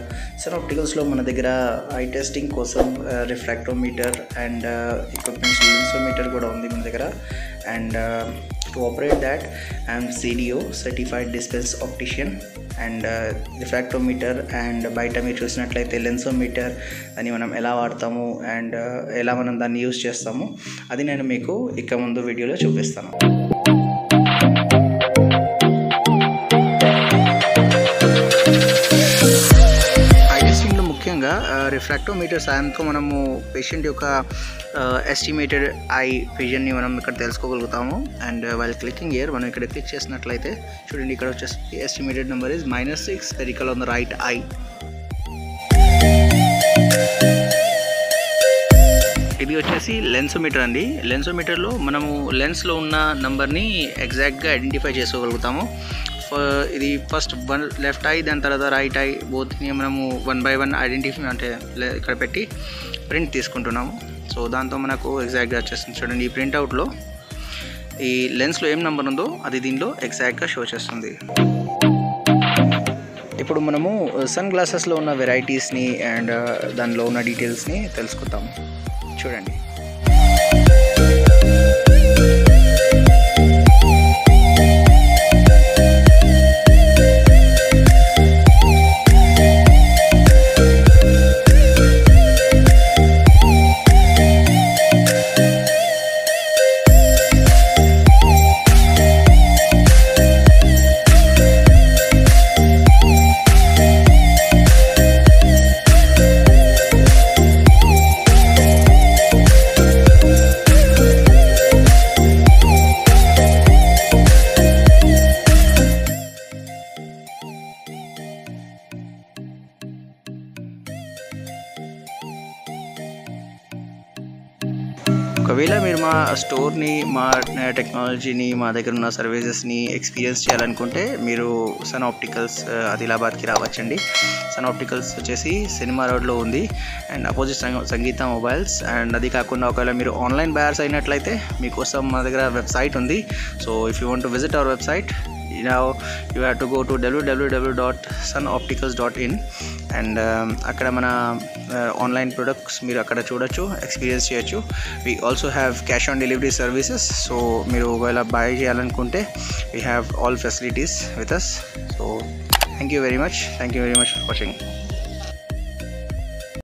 sun ఆప్టికల్స్లో మన దగ్గర ఐ టెస్టింగ్ కోసం రిఫ్రాక్టోమీటర్ అండ్ ఎక్విప్మెంట్స్ లెన్సోమీటర్ కూడా ఉంది మన దగ్గర and to operate that IM CDO certified dispense optician and refractometer and బయట మీరు చూసినట్లయితే లెన్సోమీటర్ అని మనం ఎలా వాడతాము అండ్ ఎలా మనం దాన్ని యూజ్ చేస్తాము అది నేను మీకు ఇక ముందు వీడియోలో చూపిస్తాను ఐ టెస్టింగ్లో ముఖ్యంగా రిఫ్రాక్టోమీటర్ సాయంతో మనము పేషెంట్ యొక్క ఎస్టిమేటెడ్ ఐ విజన్ని మనం ఇక్కడ తెలుసుకోగలుగుతాము అండ్ వైల్ క్లికింగ్ ఇయర్ మనం ఇక్కడ క్లిక్ చేసినట్లయితే చూడండి ఇక్కడ వచ్చేసి estimated number is minus six spherical on the right eye ఇది వచ్చేసి లెన్సోమీటర్ అండి లెన్సోమీటర్లో మనము లెన్స్లో ఉన్న నంబర్ని ఎగ్జాక్ట్గా ఐడెంటిఫై చేసుకోగలుగుతాము ఫ- ఇది ఫస్ట్ వన్ లెఫ్ట్ ఐ దాని తర్వాత రైట్ ఐ బోత్ని మనము వన్ బై వన్ ఐడెంటిఫై అంటే లే- ఇక్కడ పెట్టి ప్రింట్ తీసుకుంటున్నాము సో దాంతో మనకు ఎగ్జాక్ట్గా వచ్చేస్తుంది చూడండి ఈ ప్రింట్అవుట్లో ఈ లెన్స్లో ఏం నెంబర్ ఉందో అది దీనిలో ఎగ్జాక్ట్గా షో చేస్తుంది ఇప్పుడు మనము సన్ గ్లాసెస్లో ఉన్న వెరైటీస్ని అండ్ దానిలో ఉన్న డీటెయిల్స్ని తెలుసుకుందాం చూడండి ఒకవేళ మీరు మా స్టోర్ని మా టెక్నాలజీని మా దగ్గర ఉన్న సర్వీసెస్ని ఎక్స్పీరియన్స్ చేయాలనుకుంటే మీరు సన్ ఆప్టికల్స్ ఆదిలాబాద్కి రావచ్చండి సన్ ఆప్టికల్స్ వచ్చేసి సినిమా రోడ్లో ఉంది and opposite Sangeetha mobiles and అది కాకుండా ఒకవేళ మీరు ఆన్లైన్ బయర్స్ అయినట్లయితే మీకోసం మా దగ్గర వెబ్సైట్ ఉంది so if you want to visit our website now you have to go to www.sunopticals.in and అక్కడ మన ఆన్లైన్ ప్రొడక్ట్స్ మీరు అక్కడ చూడొచ్చు ఎక్స్పీరియన్స్ చేయొచ్చు we also have cash on delivery services so మీరు ఒకవేళ బై చేయాలనుకుంటే we have all facilities with us so thank you very much thank you very much for watching